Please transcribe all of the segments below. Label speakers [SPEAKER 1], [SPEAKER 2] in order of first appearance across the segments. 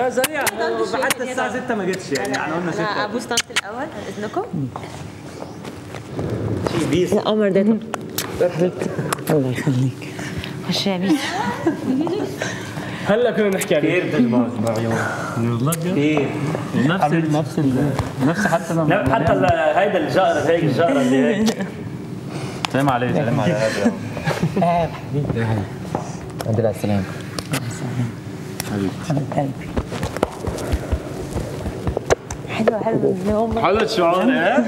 [SPEAKER 1] لا سريع حتى الساعه 6 ما جتش يعني احنا قلنا 6
[SPEAKER 2] انا ابوس طنط الاول عن اذنكم
[SPEAKER 1] في بيس
[SPEAKER 2] القمر ده
[SPEAKER 3] الله يخليك
[SPEAKER 2] خش يا بيس
[SPEAKER 4] هلا كنا نحكي عليه
[SPEAKER 1] كيف دماغ بعيون
[SPEAKER 4] والله بجد
[SPEAKER 1] كيف
[SPEAKER 4] نفس نفس نفس حتى لما
[SPEAKER 1] لا حتى ال- هيدا الجقر هيك الجقر اللي هيك سلام عليه سلام على هذا
[SPEAKER 3] ايهاب حبيبي
[SPEAKER 5] الحمد لله على السلامة
[SPEAKER 3] حبيب قلبي
[SPEAKER 2] حلوه حلوه اللي هم
[SPEAKER 1] حلو الشعور ايه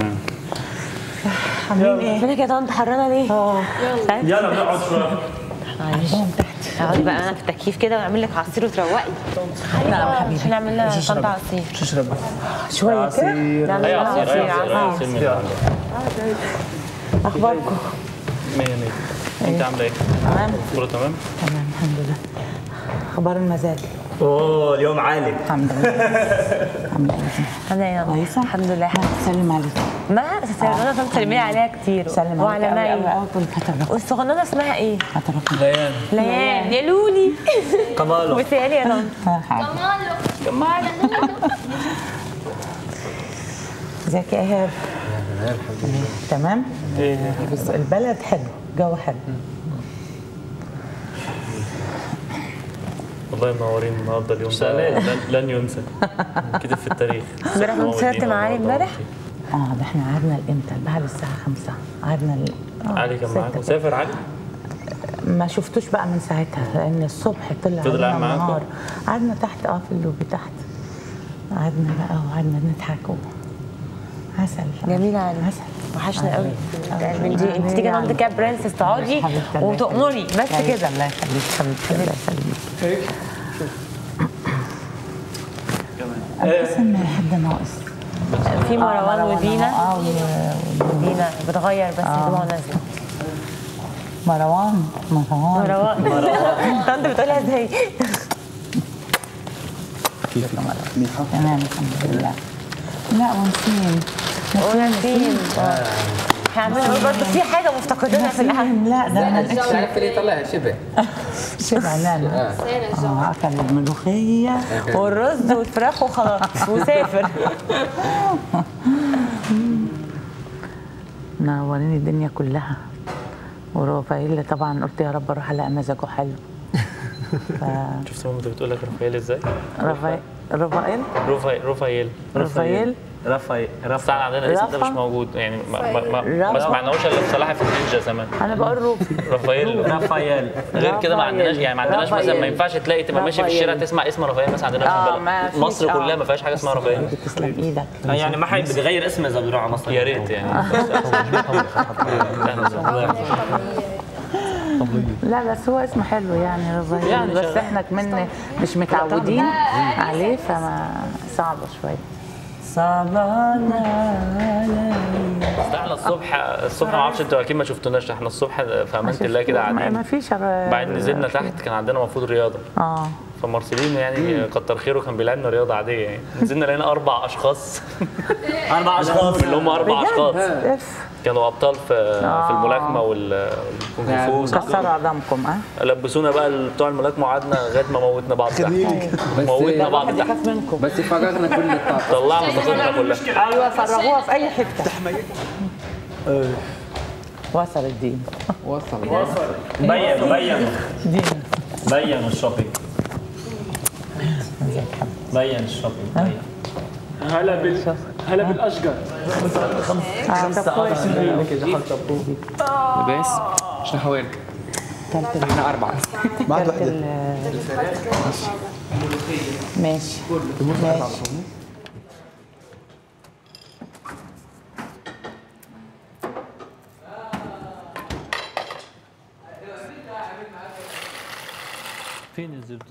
[SPEAKER 3] عاملين ايه؟
[SPEAKER 2] مالك يا طنط حرانه ليه؟ اه
[SPEAKER 1] يلا بنقعد شوي
[SPEAKER 2] معلش اقعدي بقى انا في التكييف كده واعمل لك عصير وتروقي
[SPEAKER 3] نعم حبيبي
[SPEAKER 2] عشان نعمل لها طنط عصير
[SPEAKER 4] تشرب
[SPEAKER 3] شويه كده
[SPEAKER 2] نعمل
[SPEAKER 1] اي
[SPEAKER 2] لها
[SPEAKER 1] عصير اي
[SPEAKER 2] عصير
[SPEAKER 1] عصير أي عصير
[SPEAKER 3] اخباركم
[SPEAKER 4] 100 100 انت عامله ايه؟
[SPEAKER 3] تمام
[SPEAKER 4] كله تمام؟
[SPEAKER 3] تمام الحمد لله اخبار المزاج
[SPEAKER 1] اوه اليوم عالي
[SPEAKER 3] الحمد لله الحمد لله
[SPEAKER 2] الحمد لله
[SPEAKER 3] كويسه
[SPEAKER 2] الحمد لله
[SPEAKER 3] سلم عليك
[SPEAKER 2] ما انا طنط سلمي عليها كتير
[SPEAKER 3] سلم
[SPEAKER 2] وعلى
[SPEAKER 3] عليك قوي
[SPEAKER 2] مي
[SPEAKER 3] قوي قوي هترك
[SPEAKER 2] والصغننه اسمها ايه؟
[SPEAKER 3] هترك
[SPEAKER 4] ليان
[SPEAKER 2] ليان يا لولي
[SPEAKER 1] كماله
[SPEAKER 2] وسالي يا طنط
[SPEAKER 3] ازيك يا ايهاب تمام بس البلد حلو جو حلو
[SPEAKER 4] والله منورين النهارده اليوم ده لن, لن ينسى كده في التاريخ
[SPEAKER 2] امبارح كنت سهرت معايا امبارح
[SPEAKER 3] اه ده احنا قعدنا امتى بعد الساعه 5 قعدنا ال- آه،
[SPEAKER 4] علي كان
[SPEAKER 3] ستة
[SPEAKER 4] معاكم
[SPEAKER 3] كده.
[SPEAKER 4] سافر علي
[SPEAKER 3] ما شفتوش بقى من ساعتها لان الصبح طلع
[SPEAKER 4] فضل
[SPEAKER 3] علينا
[SPEAKER 4] قاعد معاكم؟
[SPEAKER 3] النهار قعدنا تحت اه في اللوبي تحت قعدنا بقى وقعدنا نضحك و... عسل
[SPEAKER 2] جميلة علي
[SPEAKER 3] عسل
[SPEAKER 2] وحشنا قوي
[SPEAKER 3] أوي.
[SPEAKER 2] من دي انت تيجي عندك يا برنسس تقعدي
[SPEAKER 3] حبيبتي، الله
[SPEAKER 2] وتأمري
[SPEAKER 3] يخليك.
[SPEAKER 2] بس
[SPEAKER 3] الله
[SPEAKER 2] كده
[SPEAKER 3] الله يخليك حبيبتي الله يخليك قسم حد ناقص
[SPEAKER 2] في مروان ودينا
[SPEAKER 3] اه و-
[SPEAKER 2] دينا بتغير بس هدومها نازله
[SPEAKER 3] مروان مروان
[SPEAKER 2] مروان طنط بتقولها ازاي؟
[SPEAKER 3] تمام الحمد لله لا ونسيم
[SPEAKER 2] ونسيم هعمل برضه في حاجه مفتقدينها في القهوه
[SPEAKER 3] نسيم لا ده انا
[SPEAKER 5] مش عارف اللي يطلعها شبه
[SPEAKER 3] شبعنا اه اكل الملوخيه
[SPEAKER 2] والرز والفراخ وخلاص وسافر
[SPEAKER 3] منورين الدنيا كلها ورافائيل طبعا قلت يا رب اروح الاقي مزاجه حلو
[SPEAKER 4] شفت مامتك بتقول لك رافائيل ازاي؟
[SPEAKER 3] رافائيل رافائيل
[SPEAKER 4] رافائيل رافائيل
[SPEAKER 3] رافائيل
[SPEAKER 1] رفاي
[SPEAKER 4] بس
[SPEAKER 1] رفاي
[SPEAKER 4] احنا عندنا الاسم ده مش
[SPEAKER 3] رافا.
[SPEAKER 4] موجود يعني ما, ما, ما, ما
[SPEAKER 3] رافا.
[SPEAKER 4] سمعناهوش الا في صلاح في النينجا زمان
[SPEAKER 3] انا بقول روفي
[SPEAKER 4] رافائيل
[SPEAKER 1] رفايل
[SPEAKER 4] غير كده ما
[SPEAKER 3] رافائيل.
[SPEAKER 4] عندناش يعني ما عندناش مثلا ما
[SPEAKER 3] رافائيل.
[SPEAKER 4] ينفعش تلاقي تبقى ماشي في الشارع تسمع اسم رافائيل مثلا عندنا
[SPEAKER 3] آه،
[SPEAKER 4] في
[SPEAKER 3] ما
[SPEAKER 4] البلد
[SPEAKER 3] فيش،
[SPEAKER 4] مصر
[SPEAKER 3] آه.
[SPEAKER 4] كلها ما فيهاش حاجه اسمها رافائيل
[SPEAKER 3] تسلم ايدك
[SPEAKER 1] يعني ما حد بده يغير اسمه اذا بده يروح على مصر
[SPEAKER 4] يا ريت يعني
[SPEAKER 3] لا بس هو اسمه حلو يعني رافائيل
[SPEAKER 4] يعني
[SPEAKER 3] بس
[SPEAKER 4] شغال.
[SPEAKER 3] احنا كمان مش متعودين عليه فما صعبه شويه صعبانه
[SPEAKER 4] بس احنا الصبح الصبح ما اعرفش انتوا اكيد ما شفتوناش احنا الصبح في امان الله كده
[SPEAKER 3] ما
[SPEAKER 4] قاعدين
[SPEAKER 3] فيش
[SPEAKER 4] بعدين نزلنا تحت كان عندنا المفروض رياضه
[SPEAKER 3] اه
[SPEAKER 4] فمارسيلينو يعني كتر خيره كان بيلعبنا رياضه عاديه يعني نزلنا لقينا اربع اشخاص
[SPEAKER 1] اربع اشخاص
[SPEAKER 4] اللي هم اربع اشخاص
[SPEAKER 3] اف
[SPEAKER 4] كانوا ابطال في في الملاكمه وال- والكونغ فو
[SPEAKER 3] كسروا عظامكم اه
[SPEAKER 4] لبسونا بقى بتوع الملاكمه وقعدنا لغايه ما موتنا بعض تحت موتنا بعض تحت
[SPEAKER 3] يخاف منكم
[SPEAKER 5] بس فرغنا كل الطاقة
[SPEAKER 4] طلعنا طاقتنا كلها
[SPEAKER 3] ايوه فرغوها في اي حته وصل الدين
[SPEAKER 5] وصل
[SPEAKER 1] بين بين بين الشوبينج بين الشوبينج بين
[SPEAKER 4] هلا بال هلا بالاشجار
[SPEAKER 5] بس شنو حوالك؟ احنا أربعة
[SPEAKER 3] بعد واحدة ماشي ماشي
[SPEAKER 4] فين الزبده؟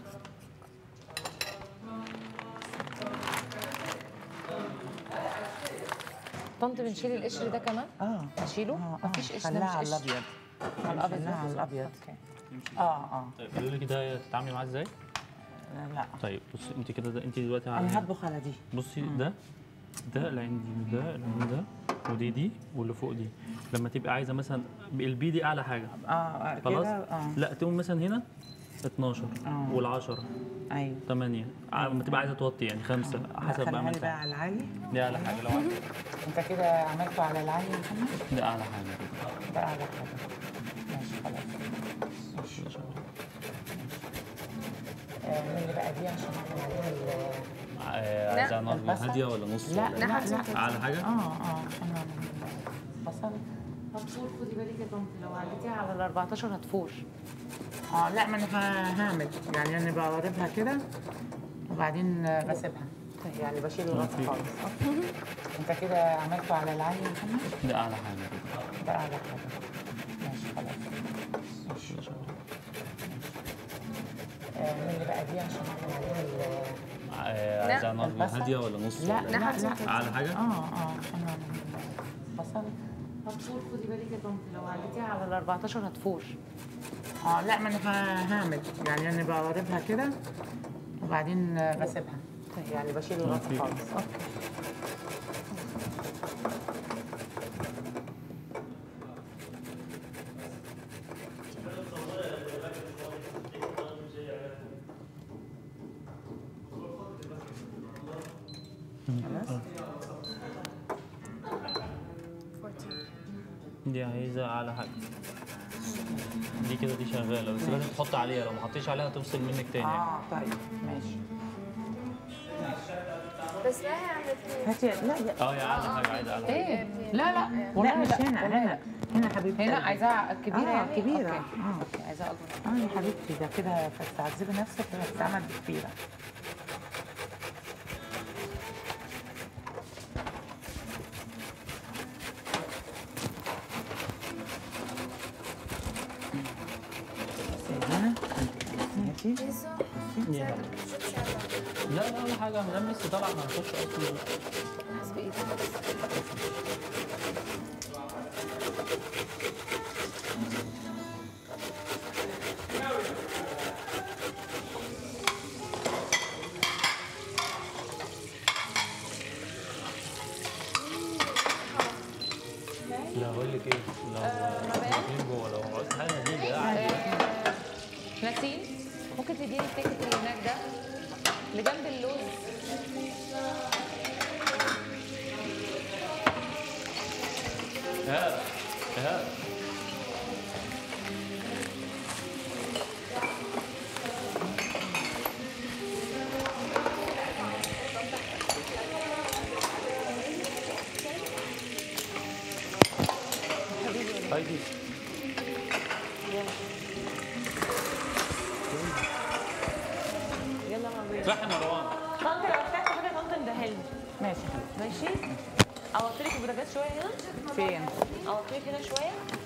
[SPEAKER 2] طنط بنشيل القشر ده كمان
[SPEAKER 3] اه
[SPEAKER 2] اشيله
[SPEAKER 3] اه
[SPEAKER 2] مفيش قشر
[SPEAKER 3] خليها
[SPEAKER 2] ده
[SPEAKER 3] على
[SPEAKER 2] مش قشر
[SPEAKER 3] الابيض
[SPEAKER 2] على الابيض
[SPEAKER 3] خليها على
[SPEAKER 2] بس.
[SPEAKER 3] الابيض
[SPEAKER 2] اوكي
[SPEAKER 3] اه اه
[SPEAKER 4] طيب قولوا لي كده تتعاملي معاه ازاي؟
[SPEAKER 3] لا
[SPEAKER 4] طيب بصي انت كده ده انت دلوقتي
[SPEAKER 3] انا
[SPEAKER 4] على
[SPEAKER 3] هطبخ على دي
[SPEAKER 4] بصي ده ده العين دي وده العين ده ودي دي واللي فوق دي لما تبقى عايزه مثلا البي دي اعلى حاجه
[SPEAKER 3] اه
[SPEAKER 4] خلاص
[SPEAKER 3] كده اه
[SPEAKER 4] لا تقوم مثلا هنا
[SPEAKER 1] 12
[SPEAKER 3] آه.
[SPEAKER 1] وال10
[SPEAKER 3] ايوه
[SPEAKER 1] 8 لما تبقى عايزه توطي يعني خمسه حسب بقى
[SPEAKER 3] خليها
[SPEAKER 1] ما
[SPEAKER 3] لي
[SPEAKER 1] انت
[SPEAKER 3] بقى على العالي
[SPEAKER 1] دي اعلى حاجه لو عايز
[SPEAKER 3] انت كده عملته على العالي يا محمد
[SPEAKER 1] دي اعلى حاجه كده
[SPEAKER 3] ده اعلى حاجه ماشي خلاص ماشي آه، مين اللي بقى دي عشان اعمل عليها ال-
[SPEAKER 1] آه، عايزها نار
[SPEAKER 3] البصل؟
[SPEAKER 1] هاديه ولا نص
[SPEAKER 3] لا
[SPEAKER 1] ولا
[SPEAKER 3] لا
[SPEAKER 1] إيه؟
[SPEAKER 3] لا
[SPEAKER 1] اعلى حاجه
[SPEAKER 3] اه اه عشان اعمل البصل
[SPEAKER 2] هتفور خدي بالك يا طنط لو عليتيها على ال 14 هتفور
[SPEAKER 3] اه لا ما انا ه- هعمل يعني انا بقربها كده وبعدين آه، بسيبها يعني بشيل الغطا خالص انت كده عملته على العالي يا محمد
[SPEAKER 1] دي اعلى حاجه كده
[SPEAKER 3] ده اعلى حاجه ماشي خلاص ماشي آه، مين اللي بقى دي عشان اعمل عليها ال-
[SPEAKER 1] آه، عايزها نار
[SPEAKER 3] البصل؟
[SPEAKER 1] هاديه ولا نص
[SPEAKER 3] لا
[SPEAKER 1] ولا
[SPEAKER 3] لا
[SPEAKER 1] إيه؟
[SPEAKER 3] لا
[SPEAKER 1] اعلى حاجه
[SPEAKER 3] اه اه عشان اعمل البصل
[SPEAKER 2] هتفور خدي بالك يا طنط لو عليتيها على ال 14 هتفور
[SPEAKER 3] اه لا ما انا ه- هعمل يعني انا بقربها كده وبعدين آه، بسيبها يعني بشيل الغطا خالص اوكي
[SPEAKER 1] دي عايزه اعلى حاجه دي كده دي شغاله بس لازم تحط عليها لو ما حطيتش عليها تفصل منك تاني يعني.
[SPEAKER 3] اه طيب ماشي
[SPEAKER 6] بس لا هي عملت
[SPEAKER 3] هاتي لا لا
[SPEAKER 1] اه يا اعلى حاجه عايزه اعلى حاجه
[SPEAKER 2] ايه
[SPEAKER 3] لا لا لا مش هنا هنا هنا حبيبتي
[SPEAKER 2] هنا عايزاها كبيره
[SPEAKER 3] آه،
[SPEAKER 2] يعني
[SPEAKER 3] كبيرة.
[SPEAKER 2] أوكي.
[SPEAKER 3] آه.
[SPEAKER 2] اوكي عايزاها اكبر
[SPEAKER 3] اه يا حبيبتي ده كده فتعذبي نفسك وهتتعمل بكبيره هنا ماشي
[SPEAKER 1] لا لا ولا حاجه مدام لسه طالعه ما هنخش اصلا
[SPEAKER 6] حسب ايدك
[SPEAKER 1] لا اقول لك ايه لو الاثنين جوه لو عاوزت حاجه دي قاعد
[SPEAKER 2] نسيم ممكن تديني التيكت اللي هناك ده اللي جنب اللوز
[SPEAKER 1] ها ها هايدي
[SPEAKER 2] يلا مبروك
[SPEAKER 1] صح يا مروان
[SPEAKER 2] طنط لو احتجت حاجه طنط اندهلي
[SPEAKER 3] ماشي
[SPEAKER 2] ماشي اوطي لك البوتاجاز شويه هنا
[SPEAKER 3] فين؟
[SPEAKER 2] اوطي لك هنا شويه